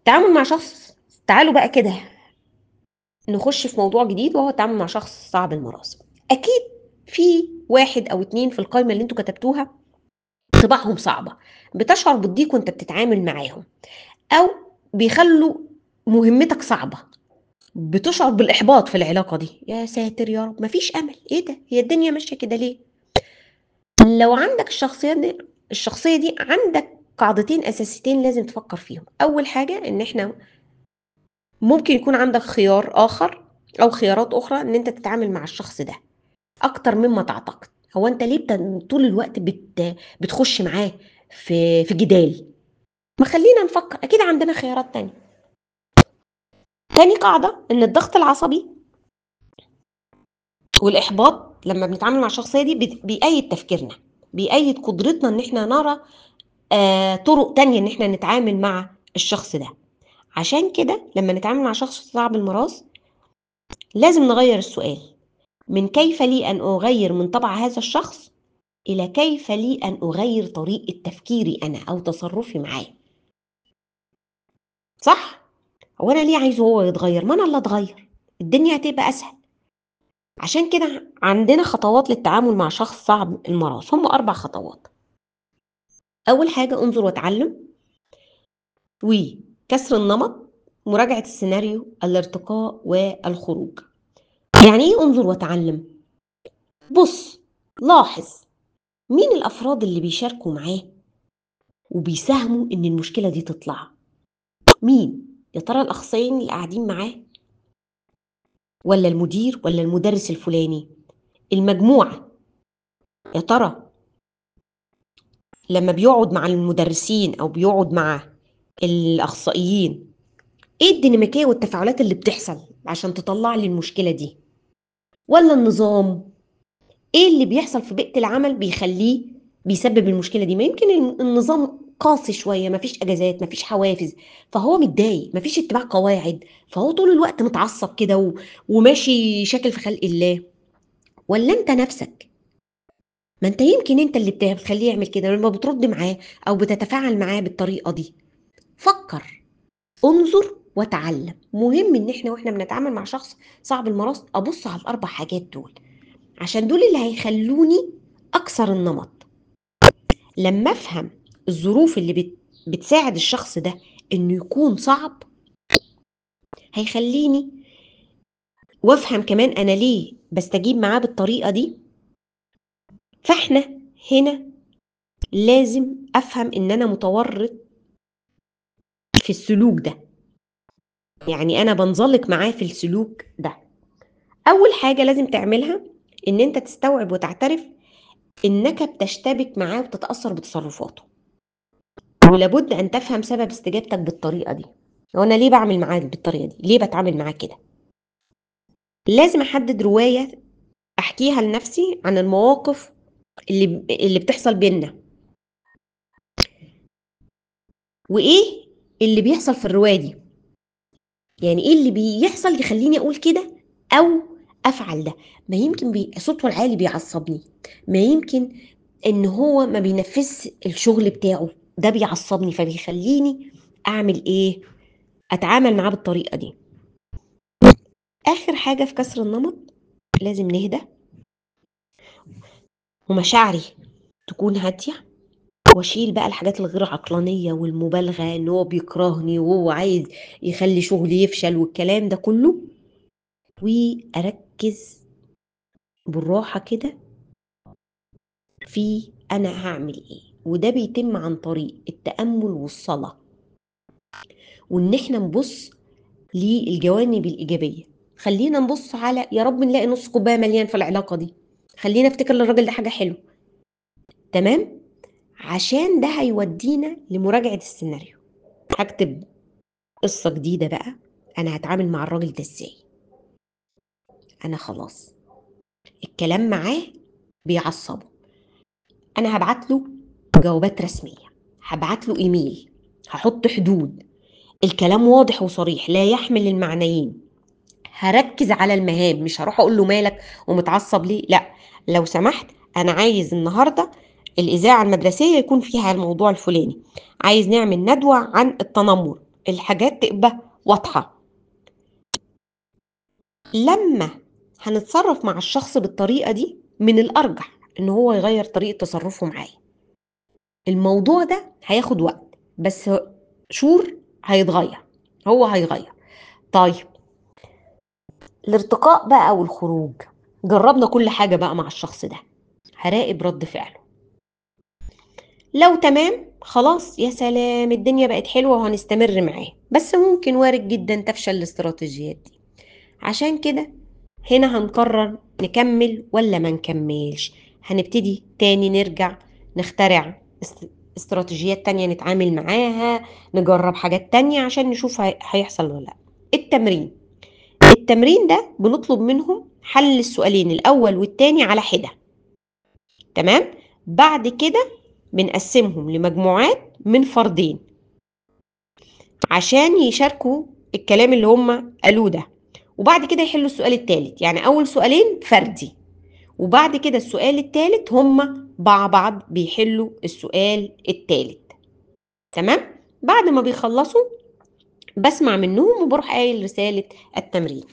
التعامل مع شخص تعالوا بقى كده نخش في موضوع جديد وهو التعامل مع شخص صعب المراسم اكيد في واحد او اتنين في القائمه اللي انتوا كتبتوها طباعهم صعبه بتشعر بالضيق وانت بتتعامل معاهم او بيخلوا مهمتك صعبه بتشعر بالاحباط في العلاقه دي يا ساتر يا رب مفيش امل ايه ده هي الدنيا ماشيه كده ليه لو عندك الشخصيه دي الشخصيه دي عندك قاعدتين اساسيتين لازم تفكر فيهم اول حاجه ان احنا ممكن يكون عندك خيار اخر او خيارات اخرى ان انت تتعامل مع الشخص ده اكتر مما تعتقد هو انت ليه بت- طول الوقت بت... بتخش معاه في في جدال ما خلينا نفكر اكيد عندنا خيارات تانية تاني قاعدة ان الضغط العصبي والاحباط لما بنتعامل مع الشخصية دي بت- بيأيد تفكيرنا بيأيد قدرتنا ان احنا نرى آه طرق تانية ان احنا نتعامل مع الشخص ده عشان كده لما نتعامل مع شخص صعب المراس لازم نغير السؤال من كيف لي أن أغير من طبع هذا الشخص إلى كيف لي أن أغير طريقة تفكيري أنا أو تصرفي معاه صح؟ هو أنا ليه عايزه هو يتغير؟ ما أنا اللي أتغير الدنيا هتبقى أسهل عشان كده عندنا خطوات للتعامل مع شخص صعب المراس هم أربع خطوات أول حاجة انظر وتعلم وكسر النمط مراجعة السيناريو الارتقاء والخروج يعني ايه انظر وتعلم بص لاحظ مين الافراد اللي بيشاركوا معاه وبيساهموا ان المشكله دي تطلع مين يا ترى الاخصائيين اللي قاعدين معاه ولا المدير ولا المدرس الفلاني المجموعه يا ترى لما بيقعد مع المدرسين او بيقعد مع الاخصائيين ايه الديناميكيه والتفاعلات اللي بتحصل عشان تطلع لي المشكله دي ولا النظام ايه اللي بيحصل في بيئه العمل بيخليه بيسبب المشكله دي ما يمكن الن- النظام قاسي شويه مفيش اجازات مفيش حوافز فهو متضايق مفيش اتباع قواعد فهو طول الوقت متعصب كده و... وماشي شاكل في خلق الله ولا انت نفسك ما انت يمكن انت اللي بت- بتخليه يعمل كده لما بترد معاه او بتتفاعل معاه بالطريقه دي فكر انظر وتعلم مهم ان احنا واحنا بنتعامل مع شخص صعب المراس ابص على الاربع حاجات دول عشان دول اللي هيخلوني اكسر النمط لما افهم الظروف اللي بت... بتساعد الشخص ده انه يكون صعب هيخليني وافهم كمان انا ليه بستجيب معاه بالطريقه دي فاحنا هنا لازم افهم ان انا متورط في السلوك ده يعني انا بنزلق معاه في السلوك ده اول حاجه لازم تعملها ان انت تستوعب وتعترف انك بتشتبك معاه وتتاثر بتصرفاته ولابد ان تفهم سبب استجابتك بالطريقه دي هو انا ليه بعمل معاه بالطريقه دي ليه بتعامل معاه كده لازم احدد روايه احكيها لنفسي عن المواقف اللي اللي بتحصل بينا وايه اللي بيحصل في الروايه دي يعني ايه اللي بيحصل يخليني اقول كده او افعل ده ما يمكن بي... صوته العالي بيعصبني ما يمكن ان هو ما بينفذش الشغل بتاعه ده بيعصبني فبيخليني اعمل ايه اتعامل معاه بالطريقه دي اخر حاجه في كسر النمط لازم نهدى ومشاعري تكون هاديه واشيل بقى الحاجات الغير عقلانيه والمبالغه ان هو بيكرهني وهو عايز يخلي شغلي يفشل والكلام ده كله واركز بالراحه كده في انا هعمل ايه وده بيتم عن طريق التامل والصلاه وان احنا نبص للجوانب الايجابيه خلينا نبص على يا رب نلاقي نص كوبايه مليان في العلاقه دي خلينا افتكر للراجل ده حاجه حلوه تمام عشان ده هيودينا لمراجعه السيناريو هكتب قصه جديده بقى انا هتعامل مع الراجل ده ازاي انا خلاص الكلام معاه بيعصبه انا هبعت له جوابات رسميه هبعت له ايميل هحط حدود الكلام واضح وصريح لا يحمل المعنيين هركز على المهام مش هروح اقول له مالك ومتعصب ليه لا لو سمحت انا عايز النهارده الاذاعه المدرسيه يكون فيها الموضوع الفلاني عايز نعمل ندوه عن التنمر الحاجات تبقى واضحة لما هنتصرف مع الشخص بالطريقة دي من الأرجح إن هو يغير طريقة تصرفه معايا الموضوع ده هياخد وقت بس شور هيتغير هو هيغير طيب الارتقاء بقى والخروج جربنا كل حاجة بقى مع الشخص ده هراقب رد فعله لو تمام خلاص يا سلام الدنيا بقت حلوة وهنستمر معاه بس ممكن وارد جدا تفشل الاستراتيجيات دي عشان كده هنا هنقرر نكمل ولا ما نكملش هنبتدي تاني نرجع نخترع استراتيجيات تانية نتعامل معاها نجرب حاجات تانية عشان نشوف هيحصل ولا لا التمرين التمرين ده بنطلب منهم حل السؤالين الأول والتاني على حدة تمام بعد كده بنقسمهم لمجموعات من فردين عشان يشاركوا الكلام اللي هم قالوه ده وبعد كده يحلوا السؤال الثالث يعني اول سؤالين فردي وبعد كده السؤال الثالث هم مع بعض بيحلوا السؤال الثالث تمام بعد ما بيخلصوا بسمع منهم وبروح قايل رسالة التمرين